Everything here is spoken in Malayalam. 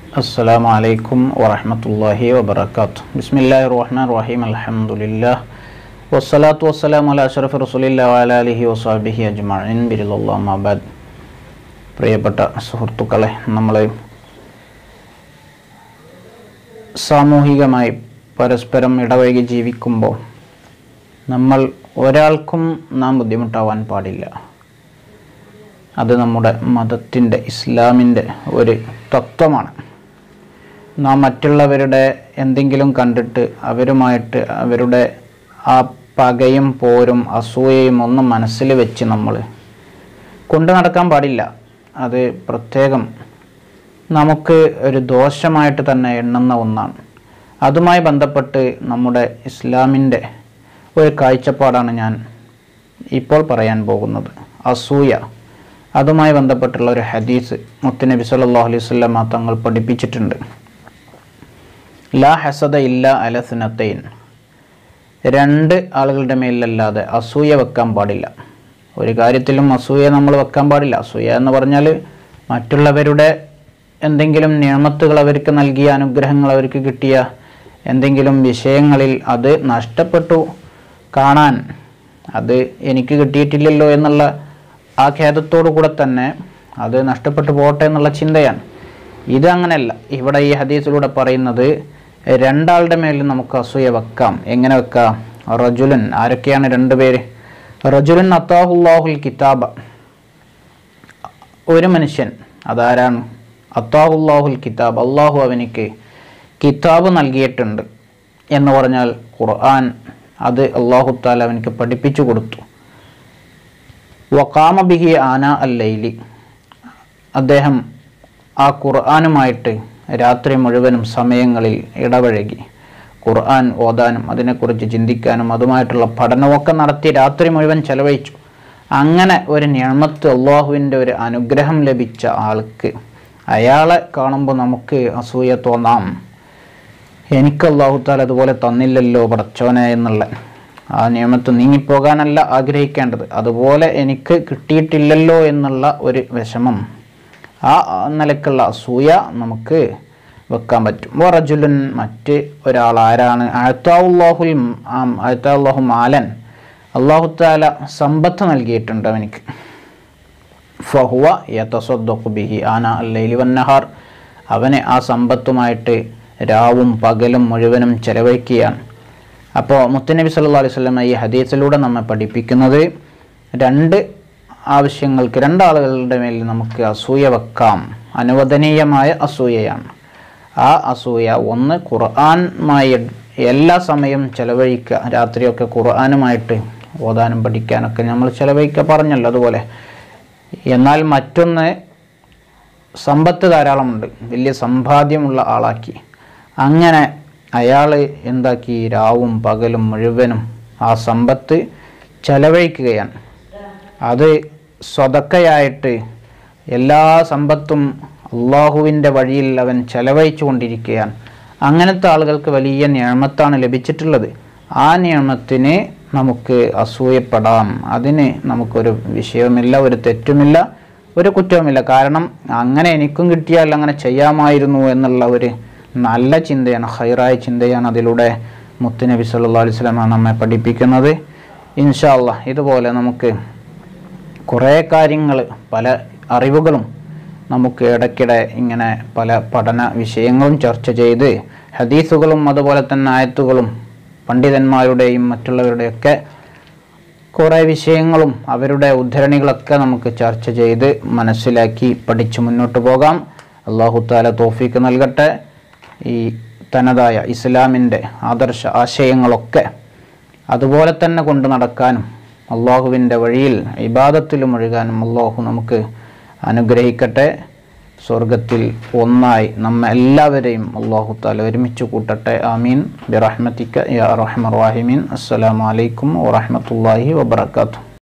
السلام عليكم ورحمة الله وبركاته بسم الله الرحمن الرحيم الحمد لله والصلاة والسلام على أشرف رسول الله وعلى آله وصحبه أجمعين برضا الله ما بعد പ്രിയപ്പെട്ട സുഹൃത്തുക്കളെ നമ്മൾ സാമൂഹികമായി പരസ്പരം ഇടവഴകി ജീവിക്കുമ്പോൾ നമ്മൾ ഒരാൾക്കും നാം ബുദ്ധിമുട്ടാവാൻ പാടില്ല അത് നമ്മുടെ മതത്തിൻ്റെ ഇസ്ലാമിൻ്റെ ഒരു തത്വമാണ് നാം മറ്റുള്ളവരുടെ എന്തെങ്കിലും കണ്ടിട്ട് അവരുമായിട്ട് അവരുടെ ആ പകയും പോരും അസൂയയും ഒന്നും മനസ്സിൽ വെച്ച് നമ്മൾ കൊണ്ടു നടക്കാൻ പാടില്ല അത് പ്രത്യേകം നമുക്ക് ഒരു ദോഷമായിട്ട് തന്നെ എണ്ണുന്ന ഒന്നാണ് അതുമായി ബന്ധപ്പെട്ട് നമ്മുടെ ഇസ്ലാമിൻ്റെ ഒരു കാഴ്ചപ്പാടാണ് ഞാൻ ഇപ്പോൾ പറയാൻ പോകുന്നത് അസൂയ അതുമായി ബന്ധപ്പെട്ടുള്ള ഒരു ഹദീസ് മുത്തുനബി സല്ലല്ലാഹു അലൈഹി വസല്ലമ തങ്ങൾ പഠിപ്പിച്ചിട്ടുണ്ട് ലാ ഹസദ ഇല്ല അലസ്നത്തൈൻ രണ്ട് ആളുകളുടെ മേലല്ലാതെ അസൂയ വെക്കാൻ പാടില്ല ഒരു കാര്യത്തിലും അസൂയ നമ്മൾ വെക്കാൻ പാടില്ല അസൂയ എന്ന് പറഞ്ഞാൽ മറ്റുള്ളവരുടെ എന്തെങ്കിലും നിയമത്തുകൾ അവർക്ക് നൽകിയ അനുഗ്രഹങ്ങൾ അവർക്ക് കിട്ടിയ എന്തെങ്കിലും വിഷയങ്ങളിൽ അത് നഷ്ടപ്പെട്ടു കാണാൻ അത് എനിക്ക് കിട്ടിയിട്ടില്ലല്ലോ എന്നുള്ള ആ ഖേദത്തോടു കൂടെ തന്നെ അത് നഷ്ടപ്പെട്ടു പോട്ടെ എന്നുള്ള ചിന്തയാണ് ഇത് അങ്ങനെയല്ല ഇവിടെ ഈ ഹദീസിലൂടെ പറയുന്നത് രണ്ടാളുടെ മേൽ നമുക്ക് അസൂയ വെക്കാം എങ്ങനെ വെക്കാം റജുലൻ ആരൊക്കെയാണ് രണ്ട് പേര് റജുലൻ അത്താഹുല്ലാഹുൽ കിതാബ ഒരു മനുഷ്യൻ അതാരാണ് അത്താഹുല്ലാഹുൽ കിതാബ് അള്ളാഹു അവനിക്ക് കിതാബ് നൽകിയിട്ടുണ്ട് എന്ന് പറഞ്ഞാൽ ഖുർആൻ അത് അള്ളാഹു താല അവനിക്ക് പഠിപ്പിച്ചു കൊടുത്തു വക്കാമ ബിഹി ആന അൽ ലൈലി അദ്ദേഹം ആ ഖുർആാനുമായിട്ട് രാത്രി മുഴുവനും സമയങ്ങളിൽ ഇടപഴകി ഖുർആൻ ഓതാനും അതിനെക്കുറിച്ച് ചിന്തിക്കാനും അതുമായിട്ടുള്ള പഠനമൊക്കെ നടത്തി രാത്രി മുഴുവൻ ചെലവഴിച്ചു അങ്ങനെ ഒരു നിയമത്ത് അള്ളാഹുവിൻ്റെ ഒരു അനുഗ്രഹം ലഭിച്ച ആൾക്ക് അയാളെ കാണുമ്പോൾ നമുക്ക് അസൂയ തോന്നാം എനിക്ക് അള്ളാഹുത്താൽ അതുപോലെ തന്നില്ലല്ലോ പടച്ചോനെ എന്നുള്ള ആ നിയമത്ത് നീങ്ങിപ്പോകാനല്ല ആഗ്രഹിക്കേണ്ടത് അതുപോലെ എനിക്ക് കിട്ടിയിട്ടില്ലല്ലോ എന്നുള്ള ഒരു വിഷമം ആ നിലക്കുള്ള അസൂയ നമുക്ക് വെക്കാൻ പറ്റും റജുലൻ മറ്റ് ഒരാൾ ആരാണ് അഴത്താവുല്ലാഹുൽ അഴത്താവുല്ലാഹു മാലൻ അള്ളാഹുത്താല സമ്പത്ത് നൽകിയിട്ടുണ്ട് അവനിക്ക് ഫഹുവ യത്തസ്വദ്ദഖു ബിഹി ആന അല്ലൈലി വന്നഹാർ അവനെ ആ സമ്പത്തുമായിട്ട് രാവും പകലും മുഴുവനും ചെലവഴിക്കുകയാണ് അപ്പോൾ മുത്തനബി സല്ലല്ലാഹു അലൈഹി വസല്ലം ഈ ഹദീസിലൂടെ നമ്മെ പഠിപ്പിക്കുന്നത് രണ്ട് ആവശ്യങ്ങൾക്ക് രണ്ടാളുകളുടെ മേൽ നമുക്ക് അസൂയ വെക്കാം അനുവദനീയമായ അസൂയയാണ് ആ അസൂയ ഒന്ന് ഖുർആനുമായി എല്ലാ സമയം ചെലവഴിക്കുക രാത്രിയൊക്കെ ഖുർആനുമായിട്ട് ഓതാനും പഠിക്കാനൊക്കെ നമ്മൾ ചെലവഴിക്കുക പറഞ്ഞല്ലോ അതുപോലെ എന്നാൽ മറ്റൊന്ന് സമ്പത്ത് ധാരാളമുണ്ട് വലിയ സമ്പാദ്യമുള്ള ആളാക്കി അങ്ങനെ അയാൾ എന്താക്കി രാവും പകലും മുഴുവനും ആ സമ്പത്ത് ചെലവഴിക്കുകയാണ് അത് സ്വതക്കയായിട്ട് എല്ലാ സമ്പത്തും അള്ളാഹുവിൻ്റെ വഴിയിൽ അവൻ ചെലവഴിച്ചു കൊണ്ടിരിക്കുകയാണ് അങ്ങനത്തെ ആളുകൾക്ക് വലിയ നിയമത്താണ് ലഭിച്ചിട്ടുള്ളത് ആ നിയമത്തിന് നമുക്ക് അസൂയപ്പെടാം അതിന് നമുക്കൊരു വിഷയവുമില്ല ഒരു തെറ്റുമില്ല ഒരു കുറ്റവുമില്ല കാരണം അങ്ങനെ എനിക്കും കിട്ടിയാൽ അങ്ങനെ ചെയ്യാമായിരുന്നു എന്നുള്ള ഒരു നല്ല ചിന്തയാണ് ഹൈറായ ചിന്തയാണ് അതിലൂടെ മുത്തുനബി സല്ലാ അലൈഹി സ്വലമാണ് നമ്മെ പഠിപ്പിക്കുന്നത് ഇൻഷാ അല്ലാ ഇതുപോലെ നമുക്ക് കുറേ കാര്യങ്ങൾ പല അറിവുകളും നമുക്ക് ഇടയ്ക്കിടെ ഇങ്ങനെ പല പഠന വിഷയങ്ങളും ചർച്ച ചെയ്ത് ഹദീസുകളും അതുപോലെ തന്നെ ആയത്തുകളും പണ്ഡിതന്മാരുടെയും മറ്റുള്ളവരുടെയൊക്കെ കുറേ വിഷയങ്ങളും അവരുടെ ഉദ്ധരണികളൊക്കെ നമുക്ക് ചർച്ച ചെയ്ത് മനസ്സിലാക്കി പഠിച്ച് മുന്നോട്ട് പോകാം അള്ളാഹു താല തോഫീക്ക് നൽകട്ടെ ഈ തനതായ ഇസ്ലാമിൻ്റെ ആദർശ ആശയങ്ങളൊക്കെ അതുപോലെ തന്നെ കൊണ്ട് നടക്കാനും അള്ളാഹുവിൻ്റെ വഴിയിൽ ഇബാദത്തിൽ മുഴുകാനും അള്ളാഹു നമുക്ക് അനുഗ്രഹിക്കട്ടെ സ്വർഗത്തിൽ ഒന്നായി നമ്മെ എല്ലാവരെയും അള്ളാഹു താല ഒരുമിച്ച് കൂട്ടട്ടെ ആമീൻ ബിറഹ്മത്തിക്ക യാ റഹ്മർ റാഹിമീൻ അസ്സലാമലൈക്കും വറഹമത്തല്ലാഹി വബർക്കാത്തു